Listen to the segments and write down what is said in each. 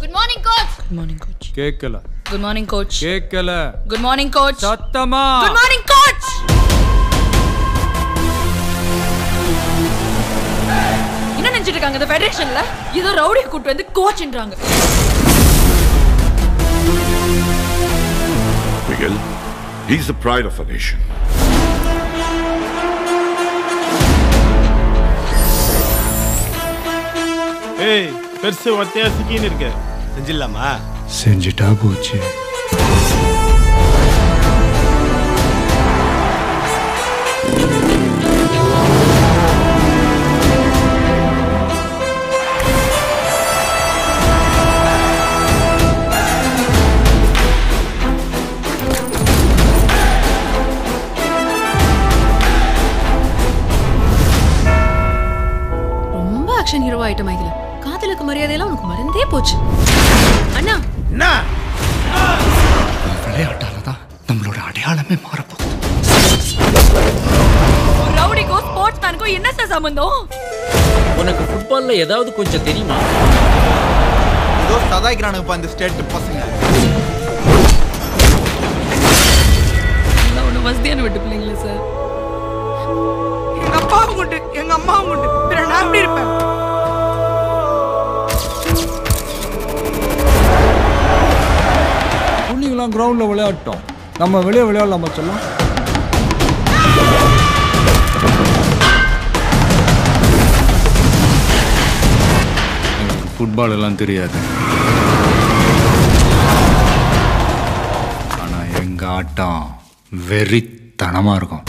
Good morning coach good morning coach கேட்கல good morning coach கேட்கல good morning coach சத்தமா good morning coach என்ன நினைச்சிட்டு இருக்காங்க இந்த ஃபெடரேஷன்ல ஏதோ ரவுடி கூட்டு வந்து கோச்ன்றாங்க Miguel, he's the pride of a nation. ஏய் பெருசு ஒத்தையா சிக்கின்னு இருக்க செஞ்சிடலாமா செஞ்சுட்டா போச்சு ரொம்ப ஆக்ஷன் ஹீரோ ஆயிட்ட மைதில காதலுக்கு மரியாதையெல்லாம் உனக்கு மறந்தே போச்சு அண்ணா என்ன விளையாட்டால தான் நம்மளோட அடையாளமே மாறப்போகுது ஒரு ரவுடிக்கும் ஸ்போர்ட்ஸ் மேனுக்கும் என்ன சார் சம்பந்தம் உனக்கு ஃபுட்பால்ல ஏதாவது கொஞ்சம் தெரியுமா ஏதோ சதாய்க்கிறானுங்கப்பா இந்த ஸ்டேட் பசங்க நான் ஒண்ணு வசதியான விட்டு பிள்ளைங்களே சார் எங்க அப்பாவும் உண்டு எங்க அம்மாவும் உண்டு பிற நான் எப்படி இருப்பேன் புள்ளிங்களாம் கிரவுண்ட்ல விளையாட்டோம் நம்ம வெளியே விளையாடலாமா சொல்லலாம் எனக்கு ஃபுட்பால் எல்லாம் தெரியாது ஆனா எங்க ஆட்டம் வெறித்தனமா இருக்கும்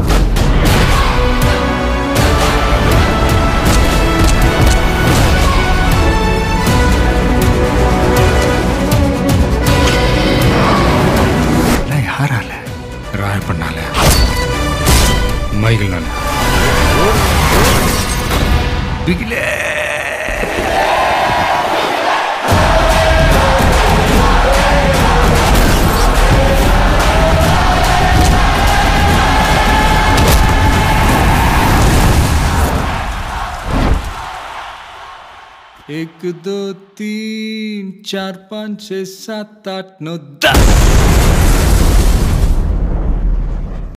எல்லாம் யாரால ராய் பண்ணால மைகிள்னால பிகிலே एक दो तीन चार पाँच छः सात आठ नौ दस